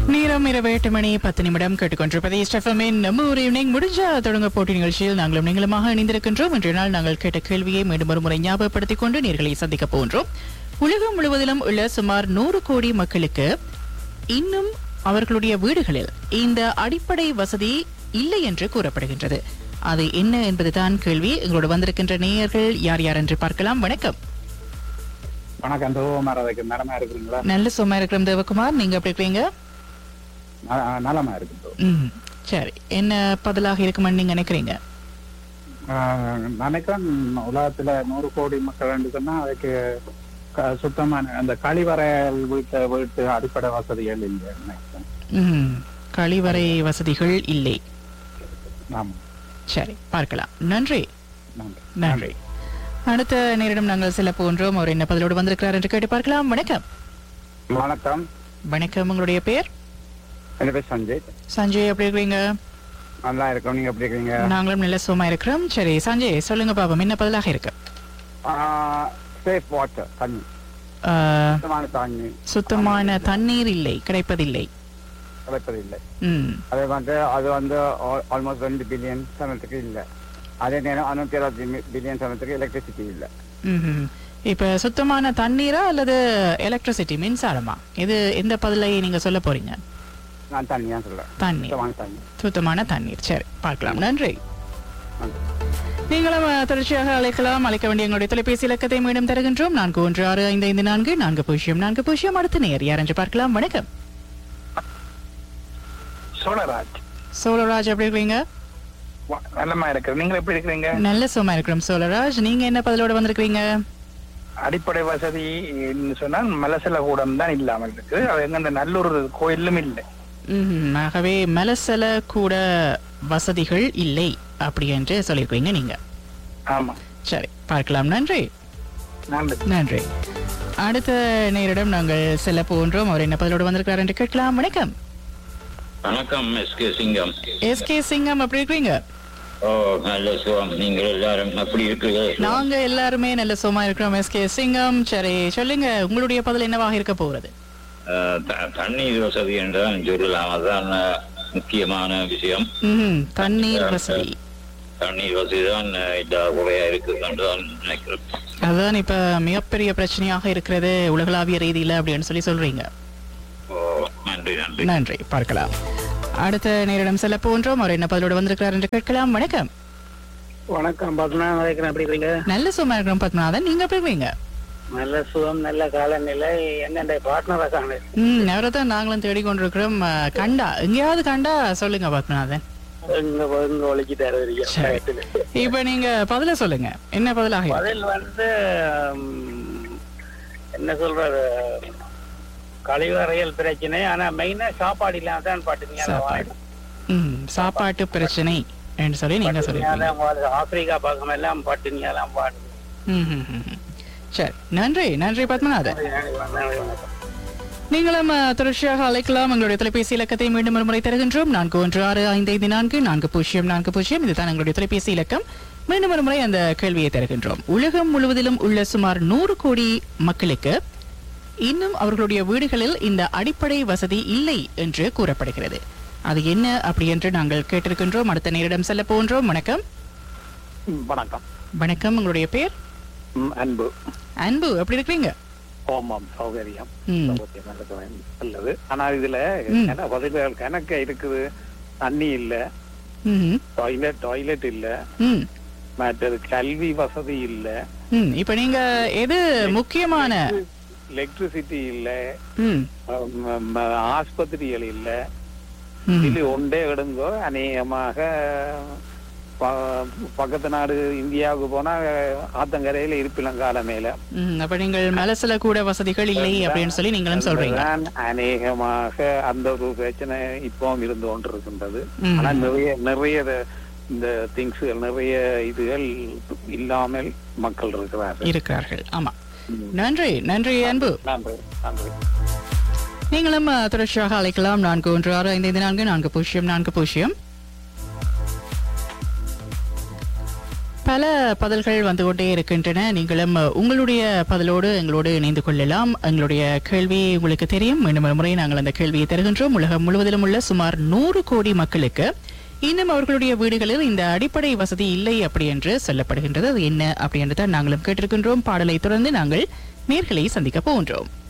நேரம் இரவு எட்டு மணி பத்து நிமிடம் கேட்டுக்கொண்டிருப்பது ஸ்டெஃபமின் நம்ம ஒரு ஈவினிங் முடிஞ்ச தொடங்க போட்டி நிகழ்ச்சியில் நாங்களும் நீங்களுமாக இணைந்திருக்கின்றோம் இன்றைய நாள் நாங்கள் கேட்ட கேள்வியை மீண்டும் ஒரு முறை ஞாபகப்படுத்திக் கொண்டு நேர்களை சந்திக்க போன்றோம் உலகம் முழுவதிலும் உள்ள சுமார் நூறு கோடி மக்களுக்கு இன்னும் அவர்களுடைய வீடுகளில் இந்த அடிப்படை வசதி இல்லை என்று கூறப்படுகின்றது அது என்ன என்பதுதான் கேள்வி எங்களோடு வந்திருக்கின்ற நேயர்கள் யார் யார் என்று பார்க்கலாம் வணக்கம் வணக்கம் தோமார் அதுக்கு நலமா இருக்கிறீங்களா நல்ல சும்மா இருக்கிறோம் தேவகுமார் நீங்க எப்படி இருக்கீங்க ந- நலமா இருக்கு தோ. ம் சரி என்ன பதிலாக இருக்குமென்னு நீங்க நினைக்கிறீங்க ஆஹ் நினைக்கிறேன் உலகத்துல நூறு கோடி மக்கள் சொன்னா அதுக்கு க- சுத்தமான அந்த கழிவறைகள் வீட்டு வீட்டு அடிப்படை வசதிகள் இல்லை நினைக்கிறேன் ம் கழிவறை வசதிகள் இல்லை ஆமா சரி பார்க்கலாம் நன்றி நன்றி நன்றி அடுத்த நேரிடம் நாங்கள் செல்ல போன்றோம் அவர் என்ன பதிலோடு வந்திருக்கிறார் என்று கேட்டு பார்க்கலாம் வணக்கம் வணக்கம் வணக்கம் உங்களுடைய பேர் என் பேர் சஞ்சய் சஞ்சய் எப்படி இருக்கிறீங்க நல்லா இருக்கோம் நீங்க எப்படி இருக்கீங்க நாங்களும் நல்ல சும்மா இருக்கிறோம் சரி சஞ்சய் சொல்லுங்க பாப்போம் என்ன பதிலாக இருக்கு சேஃப் வாட்டர் தண்ணி ஆ, சுத்தமான தண்ணி சுத்தமான தண்ணீர் இல்லை கிடைப்பதில்லை கிடைப்பதில்லை ம் அது வந்து அது வந்து ஆல்மோஸ்ட் ரெண்டு பில்லியன் சமயத்துக்கு இல்லை அதே நேரம் அறுநூத்தி அறுபத்தி பில்லியன் சமயத்துக்கு எலக்ட்ரிசிட்டி இல்லை ம்ஹும். இப்ப சுத்தமான தண்ணீரா அல்லது எலக்ட்ரிசிட்டி மின்சாரமா இது எந்த பதிலை நீங்க சொல்ல போறீங்க நான் தண்ணியா சொல்றேன் தண்ணீர் சுத்தமான தண்ணி சுத்தமான தண்ணீர் சரி பார்க்கலாம் நன்றி நன்றி. நீங்களும் அஹ், தொடர்ச்சியாக அழைக்கலாம் அழைக்க வேண்டிய எங்களுடைய தொலைபேசி இலக்கத்தை மீண்டும் தருகின்றோம் நான்கு ஒன்று ஆறு ஐந்து ஐந்து நான்கு நான்கு பூஜ்ஜியம் நான்கு பூஜ்ஜியம் அடுத்த நேர் யார் என்று பார்க்கலாம் வணக்கம் சோழராஜ் சோழராஜ் எப்படி இருக்கீங்க வ- நல்லமா இருக்கிறேன் நீங்க எப்படி இருக்கிறீங்க நல்ல சும்மா இருக்கிறோம் சோழராஜ் நீங்க என்ன பதிலோட வந்திருக்கீங்க அடிப்படை வசதி சொன்னால் மலசல கூடம் தான் இல்லாமல் இருக்கு அது எங்க அந்த நல்லூர் கோயிலும் இல்லை ம்ஹும். ஆகவே மலசல கூட வசதிகள் இல்லை அப்படி என்று சொல்லியிருக்கீங்க நீங்க ஆமா சரி பார்க்கலாம் நன்றி நன்றி நன்றி அடுத்த நேரிடம் நாங்கள் செல்ல போன்றோம் அவர் என்ன பதிலோடு வந்திருக்கிறார் என்று கேட்கலாம் வணக்கம் வணக்கம் S K Singam S K Singam எப்படி இருக்கீங்க ஓ நல்ல சுகம் நீங்கள் எல்லாரும் அப்படி இருக்கிறீர்கள் நாங்க எல்லாருமே நல்ல சும்மா இருக்கிறோம் எஸ் கே சிங்கம் சரி சொல்லுங்க உங்களுடைய பதில் என்னவாக இருக்க போகிறது அஹ், த- தண்ணீர் வசதி என்றால் சொல்லலாம் அதுதான் அஹ், முக்கியமான விஷயம் ம்ஹும். தண்ணீர் வசதி தண்ணீர் வசதி தான் அஹ், இந்த குறையா இருக்கு என்றுதான் நினைக்கிறேன் அதுதான் இப்ப மிகப்பெரிய பிரச்சனையாக இருக்கிறது உலகளாவிய ரீதியில அப்படின்னு சொல்லி சொல்றீங்க ஓ நன்றி நன்றி நன்றி பார்க்கலாம் அடுத்த நேரிடம் செல்ல போன்றோம் அவர் என்ன பதிலோடு வந்திருக்கிறார் என்று கேட்கலாம் வணக்கம் வணக்கம் பத்மநாபன் வணக்கம் எப்படி இருக்கீங்க நல்ல சும்மா இருக்கிறோம் பத்மநாதன் நீங்க எப்படி இருக்கீங்க நல்ல சுகம் நல்ல காலநிலை என்னென்ன பார்ட்னரை காண ம் அவரை தான் நாங்களும் தேடிக்கொண்டிருக்கிறோம் அஹ், கண்டா எங்கேயாவது கண்டா சொல்லுங்க பத்மநாதன் இங்க இங்க ஒழிச்சிட்டாரு வரைக்கும் சரி. வயசுல. இப்ப நீங்க பதில சொல்லுங்க என்ன பதிலாக இருக்கு? பதில் வந்து ம், என்ன சொல்றாரு கழிவறைகள் பிரச்சனை ஆனா மெயினா சாப்பாடு இல்லாம தான் பாட்டுங்க சாப்பாடு ம் சாப்பாட்டு பிரச்சனை என்று சொல்லி நீங்க சொல்லிருக்கீங்க ஆப்பிரிக்கா பக்கம் எல்லாம் பட்டினியா எல்லாம் பாடுது ம், ம், ம், ம். சரி நன்றி நன்றி பத்மநாதன் வணக்கம் நீங்களும் அஹ், தொடர்ச்சியாக அழைக்கலாம் எங்களுடைய தொலைபேசி இலக்கத்தை மீண்டும் ஒரு முறை தருகின்றோம் நான்கு ஒன்று ஆறு ஐந்து ஐந்து நான்கு நான்கு பூஜ்ஜியம் நான்கு பூஜ்ஜியம் இதுதான் எங்களுடைய தொலைபேசி இலக்கம் மீண்டும் ஒரு முறை அந்த கேள்வியை தருகின்றோம் உலகம் முழுவதிலும் உள்ள சுமார் நூறு கோடி மக்களுக்கு இன்னும் அவர்களுடைய வீடுகளில் இந்த அடிப்படை வசதி இல்லை என்று கூறப்படுகிறது அது என்ன அப்படி என்று நாங்கள் கேட்டிருக்கின்றோம் அடுத்த நேரிடம் செல்ல போன்றோம் வணக்கம் வணக்கம் வணக்கம் உங்களுடைய பேர் ம், அன்பு அன்பு எப்படி இருக்கீங்க ஓமம் சௌகரியம் ம் சௌகரியம் நல்லது நல்லது ஆனா இதுல ம். என்ன பதில்கள் கணக்கு இருக்குது தண்ணி இல்ல ம் டாய்லெட் டாய்லெட் இல்ல ம் மற்றது கல்வி வசதி இல்ல ம் இப்ப நீங்க எது முக்கியமான எலக்ட்ரிசிட்டி இல்ல ம் அம், அம், ஆஸ்பத்திரிகள் இல்ல ம். இது ஒன்றே எடுங்கோ அநேகமாக ப- பக்கத்து நாடு இந்தியாவுக்கு போனா ஆத்தங்கரையில இருப்பிலம் கால மேல ம், அப்ப நீங்கள் மலசல கூட வசதிகள் இல்லை அப்படின்னு சொல்லி நீங்களும் சொல்றீங்க அதுதான் அநேகமாக அந்த ஒரு பிரச்சனை இப்பவும் இருந்து கொண்டிருக்கின்றது ம். ஆனா நிறைய நிறைய இது- இந்த திங்ஸ்கள் நிறைய இதுகள் இல்லாமல் மக்கள் இருக்கிறார்கள் இருக்கிறார்கள் ஆமா நன்றி நன்றி அன்பு நன்றி நன்றி நீங்களும் அஹ், தொடர்ச்சியாக அழைக்கலாம் நான்கு ஒன்று ஆறு ஐந்து ஐந்து நான்கு நான்கு பூஜ்ஜியம் நான்கு பூஜ்ஜியம் பல பதில்கள் வந்து கொண்டே இருக்கின்றன நீங்களும் உங்களுடைய பதிலோடு எங்களோடு இணைந்து கொள்ளலாம் எங்களுடைய கேள்வி உங்களுக்கு தெரியும் மீண்டும் ஒரு முறை நாங்கள் அந்த கேள்வியை தருகின்றோம் உலகம் முழுவதிலும் உள்ள சுமார் நூறு கோடி மக்களுக்கு இன்னும் அவர்களுடைய வீடுகளில் இந்த அடிப்படை வசதி இல்லை அப்படி என்று சொல்லப்படுகின்றது அது என்ன அப்படி என்று தான் நாங்களும் கேட்டிருக்கின்றோம் பாடலை தொடர்ந்து நாங்கள் நேர்களை சந்திக்க போகின்றோம்